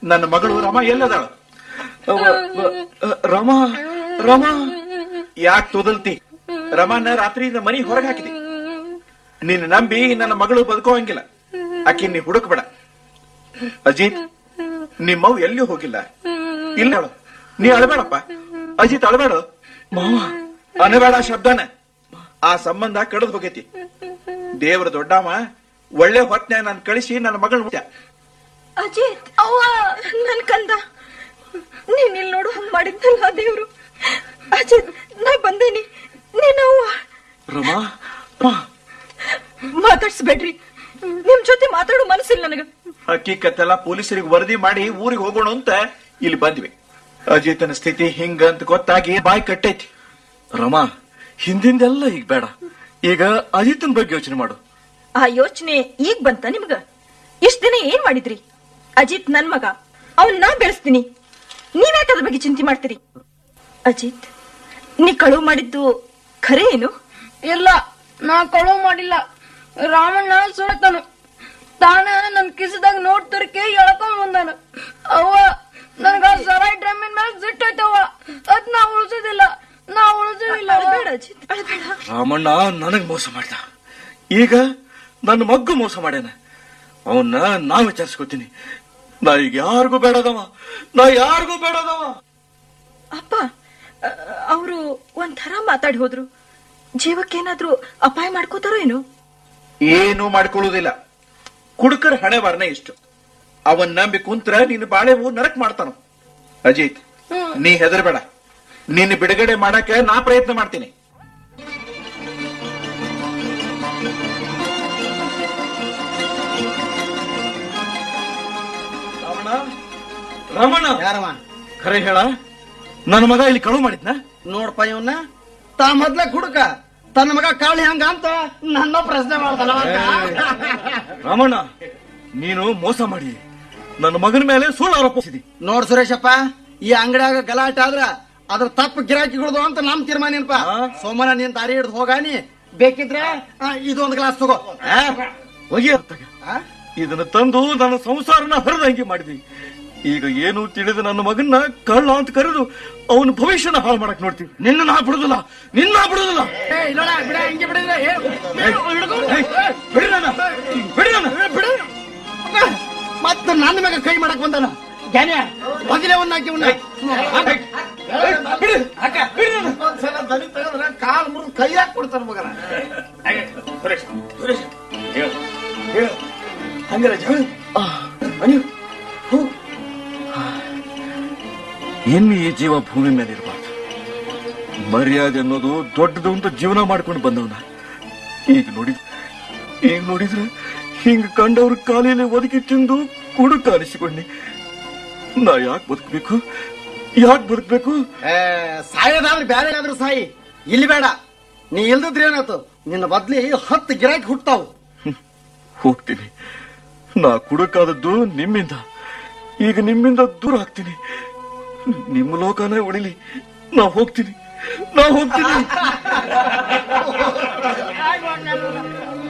ನನ್ನ ಮಗಳು ರಮ ಎಲ್ಲದಾಳ ರಮ ರಮ ಯಾಕೆ ತೊದಲ್ತಿ ರಮನ ರಾತ್ರಿಯಿಂದ ಮನಿ ಹೊರಗೆ ಹಾಕಿದೆ ನಿನ್ನ ನಂಬಿ ನನ್ನ ಮಗಳು ಬದುಕೋಂಗಿಲ್ಲ ಆಕಿ ನೀ ಹುಡುಕ್ಬೇಡ ಅಜಿತ್ ನಿಮ್ಮವ್ ಎಲ್ಲಿಯೂ ಹೋಗಿಲ್ಲ ಇಲ್ಲ ಹೇಳು. ನೀ ಅಳಬೇಡಪ್ಪ ಅಜಿತ್ ಅಳಬೇಡ ಮಾವ ಅನಬೇಡ ಶಬ್ದನ ಆ ಸಂಬಂಧ ಕಡ್ದು ಹೋಗೈತಿ ದೇವ್ರ ದೊಡ್ಡಮ್ಮ ಒಳ್ಳೆ ಹೊತ್ನ್ಯಾಗ ನಾನು ಕಳಿಸಿ ನನ್ನ ಮಗಳ ಅಜಿತ್ ಅವ್ವ ನನ್ ಕಂದ ನೀನ್ ಇಲ್ಲಿ ನೋಡು ಹಂಗ್ ಮಾಡಿದ್ನಲ್ಲ ದೇವ್ರು ಅಜಿತ್ ನಾ ಬಂದೇನಿ ನೀನ್ ಅವ್ವ ರಮಾ ಮಾತಾಡ್ಸ್ಬೇಡ್ರಿ ನಿಮ್ ಜೊತೆ ಮಾತಾಡೋ ಮನಸ್ಸಿಲ್ಲ ನನಗ ಹಕ್ಕಿಕತ್ತೆಲ್ಲ ಪೊಲೀಸರಿಗೆ ವರದಿ ಮಾಡಿ ಊರಿಗೆ ಹೋಗೋಣ ಅಂತ ಇಲ್ಲಿ ಬಂದ್ವಿ ಅಜಿತನ ಸ್ಥಿತಿ ಹಿಂಗ ಅಂತ ಗೊತ್ತಾಗಿ ಬಾಯಿ ಕಟ್ಟೈತಿ ರಮಾ ಹಿಂದಿಂದೆಲ್ಲ ಈಗ ಬೇಡ ಈಗ ಅಜಿತನ್ ಬಗ್ಗೆ ಯೋಚನೆ ಮಾಡು ಆ ಯೋಚನೆ ಈಗ ಬಂತ ನಿಮ್ಗ ಇಷ್ಟ ದಿನ ಏನ್ ಮಾಡಿದ್ರಿ ಅಜಿತ್ ನನ್ ಮಗ ಅವನ್ ನಾ ಬೆಳೆಸ್ತೀನಿ ನೀವ್ಯಾಕೆ ಅದ್ರ ಬಗ್ಗೆ ಚಿಂತೆ ಮಾಡ್ತೀರಿ ಅಜಿತ್ ನೀ ಕಳುವು ಮಾಡಿದ್ದು ಖರೆ ಏನು ಇಲ್ಲ ನಾ ಕಳುವು ಮಾಡಿಲ್ಲ ರಾಮಣ್ಣ ಸುಳ್ತಾನು ತಾನ ನನ್ ಕಿಸದಾಗ ನೋಟ್ ತರಕೆ ಎಳ್ಕೊಂಡ್ ಬಂದಾನ ಅವ್ವ ನನ್ಗ ಸರಾಯಿ ಡ್ರಮ್ಮಿನ ಮೇಲೆ ಸಿಟ್ಟೈತವ್ವ ಅದ್ ನಾ ಉಳಿಸೋದಿಲ್ಲ ನಾ ಉಳಿಸೋದಿಲ್ಲ ಅಳ್ಬೇಡ ಅಜಿತ್ ಅಳ್ಬೇಡ ರಾಮಣ್ಣ ನನಗ್ ಮೋಸ ಮಾಡ್ದ ಈಗ ನನ್ನ ಮಗ್ಗು ಮೋಸ ಮಾಡ್ಯಾನ ಅವನ್ನ ನಾ ವಿಚಾರಿಸ್ಕೊತೀನಿ ನಾ ಈಗ ಯಾರಿಗೂ ಬೇಡದವ ನಾ ಯಾರಿಗೂ ಬೇಡದವ ಅಪ್ಪ ಅವರು ಒಂಥರ ಮಾತಾಡಿ ಹೋದ್ರು ಜೀವಕ್ಕೇನಾದ್ರೂ ಅಪಾಯ ಮಾಡ್ಕೋತಾರೋ ಏನು ಏನು ಮಾಡ್ಕೊಳ್ಳುವುದಿಲ್ಲ ಕುಡುಕರ ಹಣೆ ಬಾರನೆ ಇಷ್ಟು ಅವನ್ ನಂಬಿ ಕುಂತ್ರ ನಿನ್ನ ಬಾಳೆವು ನರಕ್ ಮಾಡ್ತಾನ ಅಜಿತ್ ನೀ ಹೆದರ್ಬೇಡ ನಿನ್ನ ಬಿಡುಗಡೆ ಮಾಡಕ್ಕೆ ನಾ ಪ್ರಯತ್ನ ಮಾಡ್ತೀನಿ ರಾಮಣ್ಣ ರಾಮಣ್ಣ ಯಾರವ ಖರೆ ಹೇಳ ನನ್ನ ಮಗ ಇಲ್ಲಿ ಕಳು ಮಾಡಿದ್ನ ನೋಡ್ಪ ಇವನ್ನ ತಾ ಮೊದ್ಲ ಕುಡುಕ ತನ್ನ ಮಗ ಕಾಳಿ ಹಂಗ ಅಂತ ನನ್ನ ಪ್ರಶ್ನೆ ಮಾಡ್ತಾನ ರಾಮಣ್ಣ ನೀನು ಮೋಸ ಮಾಡಿ ನನ್ನ ಮಗನ ಮೇಲೆ ಸುಳ್ಳು ಆರೋಪಿಸಿದಿ ನೋಡ್ ಸುರೇಶಪ್ಪ ಈ ಅಂಗಡಿಯಾಗ ಗಲಾಟೆ ಆದ್ರ ಅದ್ರ ತಪ್ಪು ಗಿರಾಕಿಗಳದು ಅಂತ ನಮ್ ತೀರ್ಮಾನ ಏನಪ್ಪ ಹಾ? ಸೋಮನ ನೀನ್ ದಾರಿ ಹಿಡ್ದು ಹೋಗಾನಿ ಬೇಕಿದ್ರೆ ಆ, ಇದೊಂದು ಗ್ಲಾಸ್ ತಗೋ ಆ? ಹೋಗಿ ಅತ್ತಾಗ. ಆ? ಇದನ್ನ ತಂದು ನನ್ನ ಸಂಸಾರನ ಹರಿದಂಗೆ ಮಾಡಿದಿ ಈಗ ಏನು ತಿಳಿದು ನನ್ನ ಮಗನ್ನ ಕಳ್ಳ ಅಂತ ಕರೆದು ಅವನ ಭವಿಷ್ಯನ ಹಾಳು ಮಾಡಕ್ ನೋಡ್ತೀವಿ ನಿನ್ನ ನಾ ಬಿಡುದಿಲ್ಲ ನಿನ್ನ ನಾ ಬಿಡುದಿಲ್ಲ ಏ, ಇಲ್ಲೋಡ, ಬಿಡ, ಹಿಂಗೆ ಬಿಡಿದ್ರೆ, ಏ, ಏಯ್, ಏಯ್, ಬಿಡಿ ನನ್ನ, ಬಿಡಿ ನನ್ನ. ಬಿಡು. ಮತ್ತ ನನ್ನ ಮಗ ಕೈ ಮಾಡಕ್ ಬಂದಾನ ಜ್ಞಾನ ಮೊದಲೇ ಒಂದ್ ಹಾಕಿ ಉಣ್ಣ. ಬಿಡಿ, ಅಕ್ಕ, ಬಿಡಿ ನನ್ನ. ಕಾಲ್ ಮುರಿದು ಕೈ ಹಾಕಿ ಕೊಡ್ತಾನ ಮಗನ ಹಂಗಲ್ಲ ಜಗಳ ಇನ್ನು ಈ ಜೀವ ಭೂಮಿ ಮೇಲೆ ಇರಬಾರ್ದು ಮರ್ಯಾದೆ ಅನ್ನೋದು ದೊಡ್ಡದು ಅಂತ ಜೀವನ ಮಾಡ್ಕೊಂಡು ಬಂದವನ ಈಗ ನೋಡಿ ಈಗ ನೋಡಿದ್ರೆ ಹಿಂಗ ಕಂಡವ್ರ ಕಾಲಿನಲ್ಲಿ ಒದಗಿ ತಿಂದು ಕುಡುಕ ಅನಿಸಿಕೊಂಡಿ ನಾ ಯಾಕೆ ಬದುಕಬೇಕು ಯಾಕೆ ಬದುಕಬೇಕು ಏ, ಸಾಯೋದಾದ್ರೆ ಬ್ಯಾರೆ ಆದ್ರೂ ಸಾಯಿ ಇಲ್ಲಿ ಬೇಡ ನೀ ಇಲ್ದಿದ್ರೆ ಏನಾಯ್ತು ನಿನ್ನ ಬದ್ಲಿ ಹತ್ತು ಗಿರಾಕಿ ಹುಟ್ತಾವು ಹೋಗ್ತೀನಿ ನಾ ಕುಡುಕಾದದ್ದು ನಿಮ್ಮಿಂದ ಈಗ ನಿಮ್ಮಿಂದ ದೂರ ಆಗ್ತೀನಿ ನಿಮ್ಮ ಲೋಕನೇ ಉಳಿಲಿ ನಾ ಹೋಗ್ತೀನಿ ನಾ ಹೋಗ್ತೀನಿ